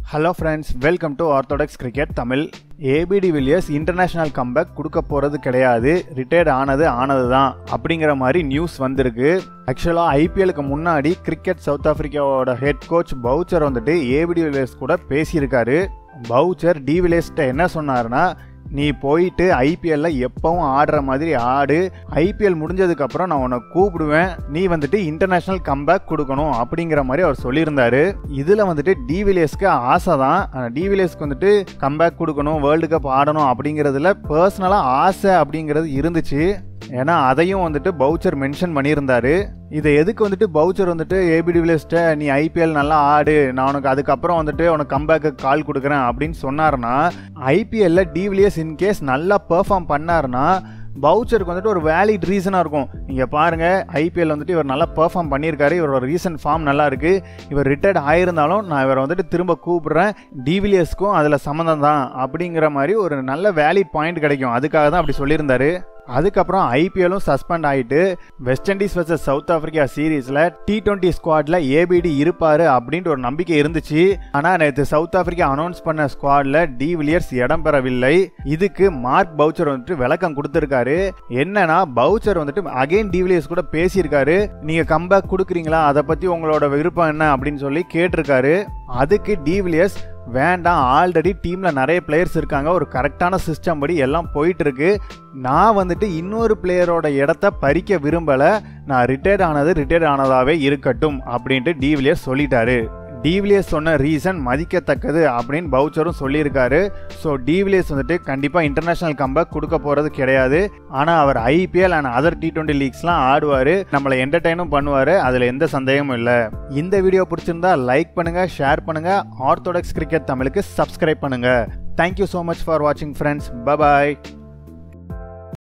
hello friends welcome to orthodox cricket Tamil ABD Villiers international comeback கொடுக்க போகிறது கிடையாது retired ஆனது ஆனது தான் அப்படிங்கிற மாதிரி நியூஸ் வந்திருக்கு ஆக்சுவலாக ஐபிஎலுக்கு முன்னாடி கிரிக்கெட் சவுத் ஆஃப்ரிக்காவோட ஹெட் கோச் பவுச்சர் வந்துட்டு ஏபிடி வில்லியர்ஸ் கூட பேசியிருக்காரு பவுச்சர் டி வில்லியர்ஸ்கிட்ட என்ன சொன்னாருன்னா நீ போயிட்டு ஐபிஎல்ல எப்பவும் ஆடுற மாதிரி ஆடு ஐபிஎல் முடிஞ்சதுக்கப்புறம் நான் உன்னை கூப்பிடுவேன் நீ வந்துட்டு இன்டர்நேஷனல் கம்பேக் கொடுக்கணும் அப்படிங்கிற மாதிரி அவர் சொல்லியிருந்தாரு இதில் வந்துட்டு டிவிலியர்ஸ்க்கு ஆசை தான் டிவிலியர்ஸ்க்கு வந்துட்டு கம்பேக் கொடுக்கணும் வேர்ல்டு கப் ஆடணும் அப்படிங்கிறதுல பர்சனலாக ஆசை அப்படிங்கிறது இருந்துச்சு ஏன்னா அதையும் வந்துட்டு பவுச்சர் மென்ஷன் பண்ணியிருந்தாரு இதை எதுக்கு வந்துட்டு பவுச்சர் வந்துட்டு ஏபிடி வில்லியர்ஸ்ட்ட நீ ஐபிஎல் நல்லா ஆடு நான் உனக்கு அதுக்கப்புறம் வந்துட்டு உனக்கு கம்பேக்கு கால் கொடுக்குறேன் அப்படின்னு சொன்னார்னா ஐபிஎல்ல டிவிலியர்ஸ் இன்கேஸ் நல்லா பெர்ஃபார்ம் பண்ணாருன்னா பவுச்சருக்கு வந்துட்டு ஒரு வேலிட் ரீசனாக இருக்கும் நீங்கள் பாருங்கள் ஐபிஎல் வந்துட்டு இவர் நல்லா பெர்ஃபார்ம் பண்ணியிருக்காரு இவரோட ரீசன்ட் ஃபார்ம் நல்லா இருக்கு இவர் ரிட்டையர்ட் ஆயிருந்தாலும் நான் இவரை வந்துட்டு திரும்ப கூப்பிடுறேன் டிவிலியர்ஸ்க்கும் அதில் சம்மந்தம் தான் அப்படிங்கிற மாதிரி ஒரு நல்ல வேலிட் பாயிண்ட் கிடைக்கும் அதுக்காக தான் அப்படி சொல்லியிருந்தாரு அதுக்கப்புறம் ஐபிஎல்லும் சஸ்பெண்ட் ஆகிட்டு West Indies versus South Africa சீரீஸில் டி டுவெண்ட்டி ஸ்குவாடில் ஏபிடி இருப்பார் அப்படின்ட்டு ஒரு நம்பிக்கை இருந்துச்சு ஆனால் நேற்று சவுத் ஆப்பிரிக்கா அனௌன்ஸ் பண்ண ஸ்குவாடில் டி வில்லியர்ஸ் இடம் பெறவில்லை இதுக்கு மார்க் பவுச்சர் வந்துட்டு விளக்கம் கொடுத்துருக்காரு என்னன்னா பவுச்சர் வந்துட்டு அகைன் டி வில்லியர்ஸ் கூட பேசியிருக்காரு நீங்கள் கம்பேக் கொடுக்குறீங்களா அதை பற்றி உங்களோட விருப்பம் என்ன அப்படின்னு சொல்லி கேட்டிருக்காரு அதுக்கு டி வில்லியர்ஸ் வேண்டாம் ஆல்ரெடி டீமில் நிறைய பிளேயர்ஸ் இருக்காங்க ஒரு கரெக்டான சிஸ்டம் படி எல்லாம் போயிட்டு இருக்கு நான் வந்துட்டு இன்னொரு பிளேயரோட இடத்த பறிக்க விரும்பலை நான் ரிட்டையர்ட் ஆனது ரிட்டையர்ட் ஆனதாகவே இருக்கட்டும் அப்படின்ட்டு டிவிலியர்ஸ் சொல்லிட்டாரு டிவிலியர்ஸ் சொன்ன ரீசன் மதிக்கத்தக்கது அப்படின்னு பவுச்சரும் சொல்லியிருக்காரு ஸோ டிவிலியர்ஸ் வந்துட்டு கண்டிப்பாக இன்டர்நேஷனல் கம்பேக் கொடுக்க போகிறது கிடையாது ஆனால் அவர் IPL and other T twenty லீக்ஸ்லாம் ஆடுவார் நம்மளை என்டர்டைனும் பண்ணுவார் அதில் எந்த சந்தேகமும் இல்லை இந்த வீடியோ பிடிச்சிருந்தா லைக் பண்ணுங்கள் ஷேர் பண்ணுங்கள் ஆர்த்தோடாக்ஸ் கிரிக்கெட் தமிழுக்கு சப்ஸ்கிரைப் பண்ணுங்கள் தேங்க்யூ ஸோ மச் ஃபார் வாட்சிங் ஃப்ரெண்ட்ஸ் பபாய்